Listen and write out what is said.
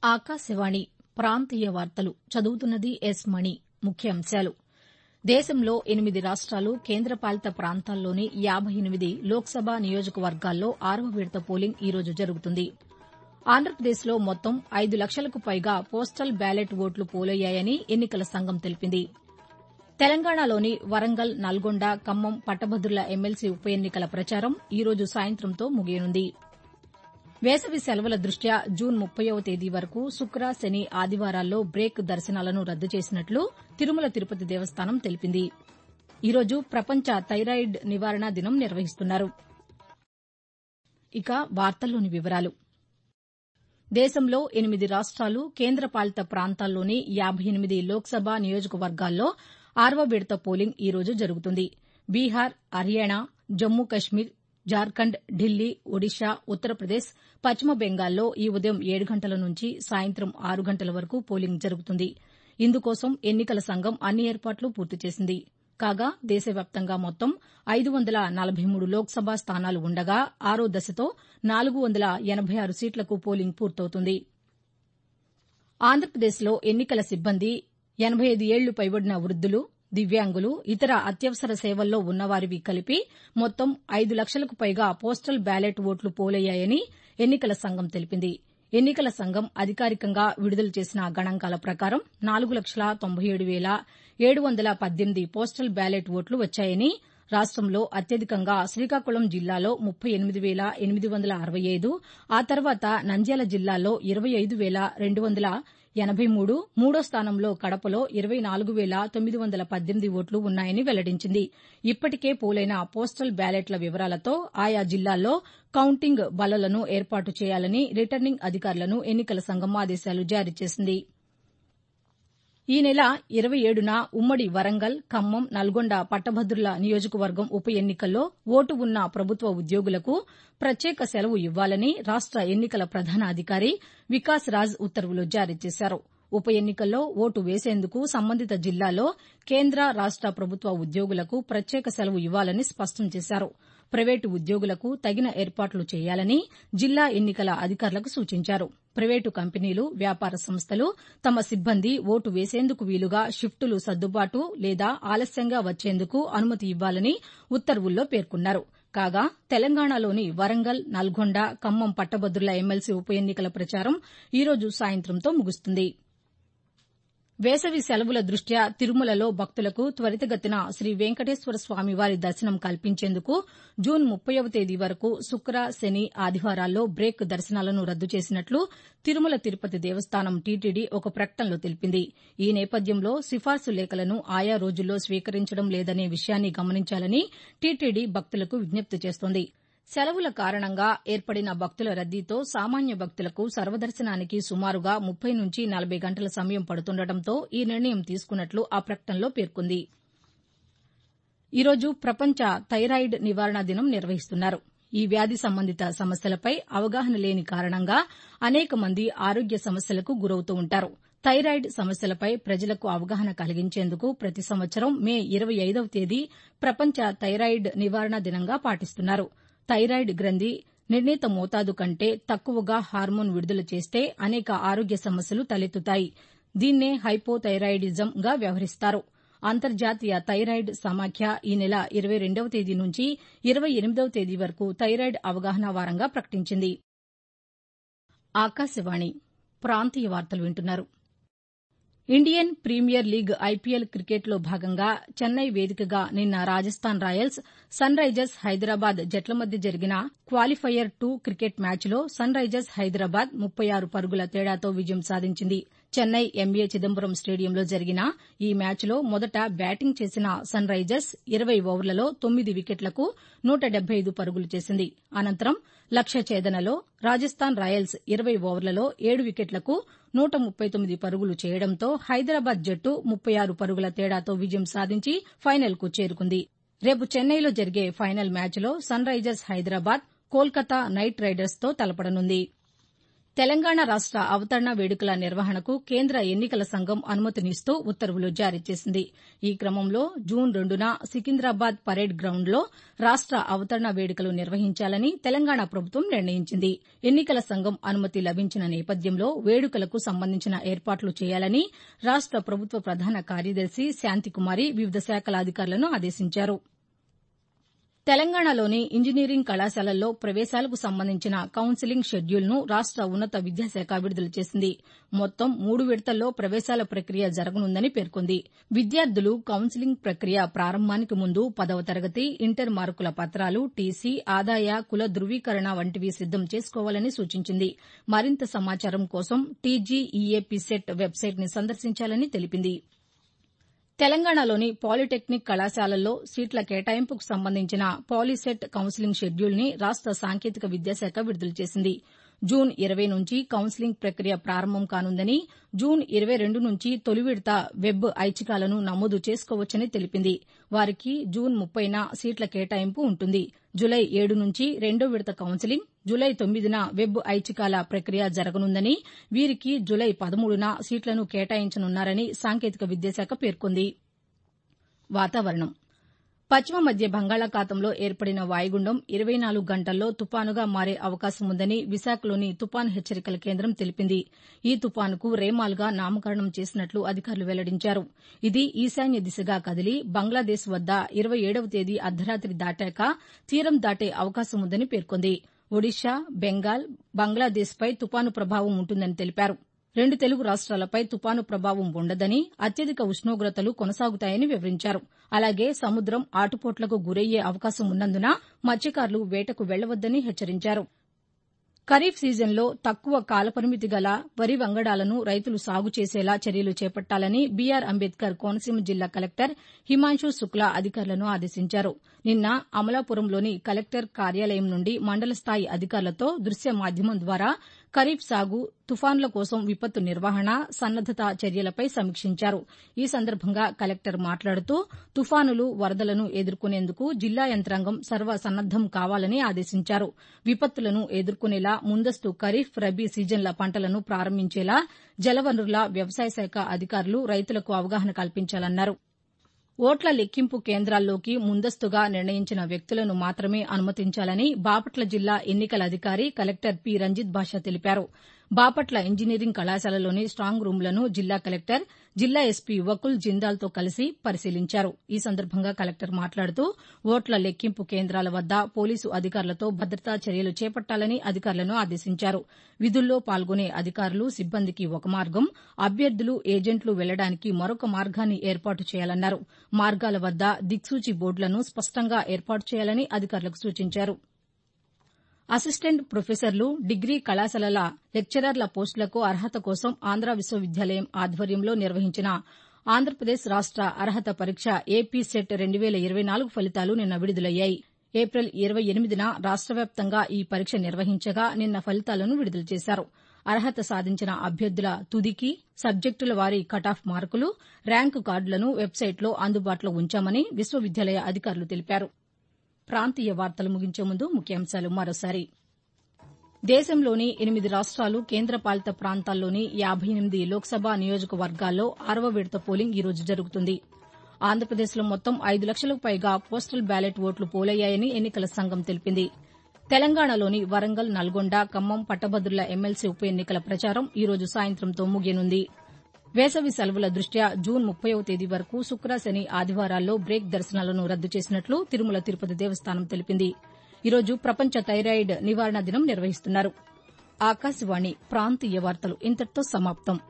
ఆకాశవాణి ప్రాంతీయ వార్తలు చదువుతున్నది ఎస్ మణి ముఖ్యాంశాలు దేశంలో ఎనిమిది రాష్ట్రాలు కేంద్రపాలిత ప్రాంతాల్లోని యాబై ఎనిమిది లోక్సభ నియోజకవర్గాల్లో ఆరవ విడత పోలింగ్ ఈ రోజు జరుగుతుంది ఆంధ్రప్రదేశ్లో మొత్తం ఐదు లక్షలకు పైగా పోస్టల్ బ్యాలెట్ ఓట్లు పోలయ్యాయని ఎన్నికల సంఘం తెలిపింది తెలంగాణలోని వరంగల్ నల్గొండ ఖమ్మం పట్టభద్రుల ఎమ్మెల్సీ ఉప ఎన్నికల ప్రచారం ఈ రోజు సాయంత్రంతో ముగియనుంది వేసవి సెలవుల దృష్ట్యా జూన్ ముప్పైవ తేదీ వరకు శుక్ర శని ఆదివారాల్లో బ్రేక్ దర్శనాలను రద్దు చేసినట్లు తిరుమల తిరుపతి దేవస్థానం తెలిపింది ఈ రోజు ప్రపంచ థైరాయిడ్ నివారణ దినం నిర్వహిస్తున్నారు ఇక వార్తల్లోని వివరాలు దేశంలో ఎనిమిది రాష్ట్రాలు కేంద్రపాలిత ప్రాంతాల్లోని యాబై ఎనిమిది లోక్సభ నియోజకవర్గాల్లో ఆరవ విడత పోలింగ్ ఈ రోజు జరుగుతుంది బీహార్ హర్యానా జమ్మూ కశ్మీర్ జార్ఖండ్ ఢిల్లీ ఒడిషా ఉత్తరప్రదేశ్ పశ్చిమ బెంగాల్లో ఈ ఉదయం ఏడు గంటల నుంచి సాయంత్రం ఆరు గంటల వరకు పోలింగ్ జరుగుతుంది ఇందుకోసం ఎన్నికల సంఘం అన్ని ఏర్పాట్లు పూర్తి చేసింది కాగా దేశవ్యాప్తంగా మొత్తం ఐదు వందల నలభై మూడు లోక్సభ స్థానాలు ఉండగా ఆరో దశతో నాలుగు వందల ఎనబై ఆరు సీట్లకు పోలింగ్ పూర్తవుతుంది ఆంధ్రప్రదేశ్లో ఎన్నికల సిబ్బంది ఎనబై ఐదు ఏళ్లు పైబడిన వృద్దులు దివ్యాంగులు ఇతర అత్యవసర సేవల్లో ఉన్నవారివి కలిపి మొత్తం ఐదు లక్షలకు పైగా పోస్టల్ బ్యాలెట్ ఓట్లు పోలయ్యాయని ఎన్నికల సంఘం తెలిపింది ఎన్నికల సంఘం అధికారికంగా విడుదల చేసిన గణాంకాల ప్రకారం నాలుగు లక్షల తొంభై ఏడు వేల ఏడు వందల పద్దెనిమిది పోస్టల్ బ్యాలెట్ ఓట్లు వచ్చాయని రాష్టంలో అత్యధికంగా శ్రీకాకుళం జిల్లాలో ముప్పై ఎనిమిది వేల ఎనిమిది వందల అరవై ఐదు ఆ తర్వాత నంద్యాల జిల్లాలో ఇరవై ఐదు వేల రెండు వందల ఎనబై మూడు మూడో స్థానంలో కడపలో ఇరవై నాలుగు వేల తొమ్మిది వందల పద్దెనిమిది ఓట్లు ఉన్నాయని వెల్లడించింది ఇప్పటికే పోలైన పోస్టల్ బ్యాలెట్ల వివరాలతో ఆయా జిల్లాల్లో కౌంటింగ్ బల్లలను ఏర్పాటు చేయాలని రిటర్నింగ్ అధికారులను ఎన్నికల సంఘం ఆదేశాలు జారీ చేసింది ఈ నెల ఇరవై ఏడున ఉమ్మడి వరంగల్ ఖమ్మం నల్గొండ పట్టభద్రుల నియోజకవర్గం ఉప ఎన్నికల్లో ఓటు ఉన్న ప్రభుత్వ ఉద్యోగులకు ప్రత్యేక సెలవు ఇవ్వాలని రాష్ట ఎన్నికల ప్రధాన అధికారి వికాస్ రాజ్ ఉత్తర్వులు జారీ చేశారు ఉప ఎన్నికల్లో ఓటు వేసేందుకు సంబంధిత జిల్లాలో కేంద్ర రాష్ట ప్రభుత్వ ఉద్యోగులకు ప్రత్యేక సెలవు ఇవ్వాలని స్పష్టం చేశారు ప్రైవేటు ఉద్యోగులకు తగిన ఏర్పాట్లు చేయాలని జిల్లా ఎన్నికల అధికారులకు సూచించారు ప్రైవేటు కంపెనీలు వ్యాపార సంస్థలు తమ సిబ్బంది ఓటు వేసేందుకు వీలుగా షిఫ్టులు సర్దుబాటు లేదా ఆలస్యంగా వచ్చేందుకు అనుమతి ఇవ్వాలని ఉత్తర్వుల్లో పేర్కొన్నారు కాగా తెలంగాణలోని వరంగల్ నల్గొండ ఖమ్మం పట్టభద్రుల ఎమ్మెల్సీ ఉప ఎన్నికల ప్రచారం ఈ రోజు సాయంత్రంతో ముగుస్తుంది వేసవి సెలవుల దృష్ట్యా తిరుమలలో భక్తులకు త్వరితగతిన శ్రీ వెంకటేశ్వర స్వామివారి దర్శనం కల్పించేందుకు జూన్ ముప్పైవ తేదీ వరకు శుక్ర శని ఆదివారాల్లో బ్రేక్ దర్శనాలను రద్దు చేసినట్లు తిరుమల తిరుపతి దేవస్థానం టీటీడీ ఒక ప్రకటనలో తెలిపింది ఈ నేపథ్యంలో సిఫార్సు లేఖలను ఆయా రోజుల్లో స్వీకరించడం లేదనే విషయాన్ని గమనించాలని టీటీడీ భక్తులకు విజ్ఞప్తి చేస్తోంది సెలవుల కారణంగా ఏర్పడిన భక్తుల రద్దీతో సామాన్య భక్తులకు సర్వదర్శనానికి సుమారుగా ముప్పై నుంచి నలభై గంటల సమయం పడుతుండటంతో ఈ నిర్ణయం తీసుకున్నట్లు ఆ ప్రకటనలో పేర్కొంది ఈ రోజు ప్రపంచ థైరాయిడ్ నివారణ దినం నిర్వహిస్తున్నారు ఈ వ్యాధి సంబంధిత సమస్యలపై అవగాహన లేని కారణంగా అనేక మంది ఆరోగ్య సమస్యలకు గురవుతూ ఉంటారు థైరాయిడ్ సమస్యలపై ప్రజలకు అవగాహన కలిగించేందుకు ప్రతి సంవత్సరం మే ఇరవై ఐదవ తేదీ ప్రపంచ థైరాయిడ్ నివారణ దినంగా పాటిస్తున్నారు థైరాయిడ్ గ్రంథి నిర్ణీత మోతాదు కంటే తక్కువగా హార్మోన్ విడుదల చేస్తే అనేక ఆరోగ్య సమస్యలు తలెత్తుతాయి దీన్నే హైపోథైరాయిడిజంగా వ్యవహరిస్తారు అంతర్జాతీయ థైరాయిడ్ సమాఖ్య ఈ నెల ఇరవై రెండవ తేదీ నుంచి ఇరవై ఎనిమిదవ తేదీ వరకు థైరాయిడ్ అవగాహన వారంగా ప్రకటించింది ఆకాశవాణి ప్రాంతీయ వార్తలు వింటున్నారు ఇండియన్ ప్రీమియర్ లీగ్ ఐపీఎల్ క్రికెట్లో భాగంగా చెన్నై వేదికగా నిన్న Rajasthan Royals Sunrisers Hyderabad జట్ల మధ్య జరిగిన క్వాలిఫైయర్ టూ క్రికెట్ మ్యాచ్లో సన్ రైజర్స్ హైదరాబాద్ ముప్పై ఆరు పరుగుల తేడాతో విజయం సాధించింది చెన్నై ఎంఏ చిదంబరం స్టేడియంలో జరిగిన ఈ మ్యాచ్లో మొదట బ్యాటింగ్ చేసిన సన్ రైజర్స్ ఇరవై ఓవర్లలో తొమ్మిది వికెట్లకు నూట డెబ్బై ఐదు పరుగులు చేసింది అనంతరం లక్ష్య ఛేదనలో రాజస్థాన్ రాయల్స్ ఇరవై ఓవర్లలో ఏడు వికెట్లకు నూట ముప్పై తొమ్మిది పరుగులు చేయడంతో హైదరాబాద్ జట్టు ముప్పై ఆరు పరుగుల తేడాతో విజయం సాధించి ఫైనల్కు చేరుకుంది రేపు చెన్నైలో జరిగే ఫైనల్ మ్యాచ్లో Sunrisers Hyderabad Kolkata Knight రైడర్స్తో తలపడనుంది తెలంగాణ రాష్ట అవతరణ వేడుకల నిర్వహణకు కేంద్ర ఎన్నికల సంఘం అనుమతినిస్తూ ఉత్తర్వులు జారీ చేసింది ఈ క్రమంలో జూన్ రెండున సికింద్రాబాద్ పరేడ్ గ్రౌండ్లో రాష్ట అవతరణ వేడుకలు నిర్వహించాలని తెలంగాణ ప్రభుత్వం నిర్ణయించింది ఎన్నికల సంఘం అనుమతి లభించిన నేపథ్యంలో వేడుకలకు సంబంధించిన ఏర్పాట్లు చేయాలని రాష్ట ప్రభుత్వ ప్రధాన కార్యదర్శి శాంతికుమారి వివిధ శాఖల అధికారులను ఆదేశించారు తెలంగాణలోని ఇంజనీరింగ్ కళాశాలల్లో ప్రవేశాలకు సంబంధించిన కౌన్సిలింగ్ షెడ్యూల్ను రాష్ట ఉన్నత విద్యాశాఖ విడుదల చేసింది మొత్తం మూడు విడతల్లో ప్రవేశాల ప్రక్రియ జరగనుందని పేర్కొంది విద్యార్థులు కౌన్సిలింగ్ ప్రక్రియ ప్రారంభానికి ముందు పదవ తరగతి ఇంటర్ మార్కుల పత్రాలు టీసీ ఆదాయ కుల ధృవీకరణ వంటివి సిద్దం చేసుకోవాలని సూచించింది మరింత సమాచారం కోసం టీజీఈఏపీ సెట్ వెబ్సైట్ని సందర్శించాలని తెలిపింది తెలంగాణలోని పాలిటెక్నిక్ కళాశాలల్లో సీట్ల కేటాయింపుకు సంబంధించిన పాలీసెట్ కౌన్సిలింగ్ షెడ్యూల్ని రాష్ట సాంకేతిక విద్యాశాఖ విడుదల చేసింది జూన్ ఇరవై నుంచి కౌన్సిలింగ్ ప్రక్రియ ప్రారంభం కానుందని జూన్ ఇరవై రెండు నుంచి తొలి విడత వెబ్ ఐచ్ఛికాలను నమోదు చేసుకోవచ్చని తెలిపింది వారికి జూన్ ముప్పైన సీట్ల కేటాయింపు ఉంటుంది జులై ఏడు నుంచి రెండో విడత కౌన్సిలింగ్ జులై తొమ్మిదిన వెబ్ ఐచ్ఛికాల ప్రక్రియ జరగనుందని వీరికి జులై పదమూడున సీట్లను కేటాయించనున్నారని సాంకేతిక విద్యాశాఖ పేర్కొంది వాతావరణం పశ్చిమ మధ్య బంగాళాఖాతంలో ఏర్పడిన వాయుగుండం ఇరవై నాలుగు గంటల్లో తుపానుగా మారే అవకాశం ఉందని విశాఖలోని తుపాను హెచ్చరికల కేంద్రం తెలిపింది ఈ తుపానుకు రేమాల్గా నామకరణం చేసినట్లు అధికారులు వెల్లడించారు ఇది ఈశాన్య దిశగా కదిలి బంగ్లాదేశ్ వద్ద ఇరవై ఏడవ తేదీ అర్ధరాతి దాటాక తీరం దాటే అవకాశం ఉందని పేర్కొంది ఒడిషా బెంగాల్ బంగ్లాదేశ్పై తుపాను ప్రభావం ఉంటుందని తెలిపారు రెండు తెలుగు రాష్ట్రాలపై తుపాను ప్రభావం ఉండదని అత్యధిక ఉష్ణోగ్రతలు కొనసాగుతాయని వివరించారు అలాగే సముద్రం ఆటుపోట్లకు గురయ్యే అవకాశం ఉన్నందున మత్స్యకారులు వేటకు వెళ్లవద్దని హెచ్చరించారు ఖరీఫ్ సీజన్లో తక్కువ కాలపరిమితి గల వరి వంగడాలను రైతులు సాగు చేసేలా చర్యలు చేపట్టాలని బీఆర్ అంబేద్కర్ కోనసీమ జిల్లా కలెక్టర్ హిమాంశు శుక్లా అధికారులను ఆదేశించారు నిన్న అమలాపురంలోని కలెక్టర్ కార్యాలయం నుండి మండల స్థాయి అధికారులతో దృశ్య మాధ్యమం ద్వారా ఖరీఫ్ సాగు తుఫాన్ల కోసం విపత్తు నిర్వహణ సన్నద్దత చర్యలపై సమీక్షించారు ఈ సందర్భంగా కలెక్టర్ మాట్లాడుతూ తుఫానులు వరదలను ఎదుర్కొనేందుకు జిల్లా యంత్రాంగం సర్వసన్నద్దం కావాలని ఆదేశించారు విపత్తులను ఎదుర్కొనేలా ముందస్తు ఖరీఫ్ రబీ సీజన్ల పంటలను ప్రారంభించేలా జలవనరుల వ్యవసాయ శాఖ అధికారులు రైతులకు అవగాహన కల్పించాలన్నారు ఓట్ల లెక్కింపు కేంద్రాల్లోకి ముందస్తుగా నిర్ణయించిన వ్యక్తులను మాత్రమే అనుమతించాలని బాపట్ల జిల్లా ఎన్నికల అధికారి కలెక్టర్ పి రంజిత్ బాషా తెలిపారు బాపట్ల ఇంజనీరింగ్ కళాశాలలోని స్టాంగ్ రూంలను జిల్లా కలెక్టర్ జిల్లా ఎస్పీ వకుల్ జిందాల్తో కలిసి పరిశీలించారు ఈ సందర్భంగా కలెక్టర్ మాట్లాడుతూ ఓట్ల లెక్కింపు కేంద్రాల వద్ద పోలీసు అధికారులతో భద్రతా చర్యలు చేపట్టాలని అధికారులను ఆదేశించారు విధుల్లో పాల్గొనే అధికారులు సిబ్బందికి ఒక మార్గం అభ్యర్థులు ఏజెంట్లు వెళ్లడానికి మరొక మార్గాన్ని ఏర్పాటు చేయాలన్నారు మార్గాల వద్ద దిక్సూచి బోర్డులను స్పష్టంగా ఏర్పాటు చేయాలని అధికారులకు సూచించారు అసిస్టెంట్ ప్రొఫెసర్లు డిగ్రీ కళాశాలల లెక్చరర్ల పోస్టులకు అర్హత కోసం ఆంధ్ర విశ్వవిద్యాలయం ఆధ్వర్యంలో నిర్వహించిన ఆంధ్రప్రదేశ్ రాష్ట అర్హత పరీక్ష ఏపీ సెట్ రెండు వేల ఇరవై నాలుగు ఫలితాలు నిన్న విడుదలయ్యాయి ఏప్రిల్ ఇరవై ఎనిమిదిన రాష్ట వ్యాప్తంగా ఈ పరీక్ష నిర్వహించగా నిన్న ఫలితాలను విడుదల చేశారు అర్హత సాధించిన అభ్యర్థుల తుదికి సబ్జెక్టుల వారీ కటాఫ్ మార్కులు ర్యాంకు కార్డులను వెబ్సైట్లో అందుబాటులో ఉంచామని విశ్వవిద్యాలయ అధికారులు తెలిపారు ప్రాంతీయ వార్తలు ముగించే ముందు ముఖ్యాంశాలు మరోసారి దేశంలోని ఎనిమిది రాష్ట్రాలు కేంద్రపాలిత ప్రాంతాల్లోని యాబై ఎనిమిది లోక్సభ నియోజకవర్గాల్లో ఆరవ విడత పోలింగ్ ఈ రోజు జరుగుతుంది ఆంధ్రప్రదేశ్లో మొత్తం ఐదు లక్షలకు పైగా పోస్టల్ బ్యాలెట్ ఓట్లు పోలయ్యాయని ఎన్నికల సంఘం తెలిపింది తెలంగాణలోని వరంగల్ నల్గొండ ఖమ్మం పట్టభద్రుల ఎమ్మెల్సీ ఉప ఎన్నికల ప్రచారం ఈ రోజు సాయంత్రంతో ముగియనుంది వేసవి సెలవుల దృష్ట్యా జూన్ ముప్పైవ తేదీ వరకు శుక్ర శని ఆదివారాల్లో బ్రేక్ దర్శనాలను రద్దు చేసినట్లు తిరుమల తిరుపతి దేవస్థానం తెలిపింది ఈరోజు ప్రపంచ థైరాయిడ్ నివారణ దినం నిర్వహిస్తున్నారు ఆకాశవాణి ప్రాంతీయ వార్తలు ఇంతటితో సమాప్తం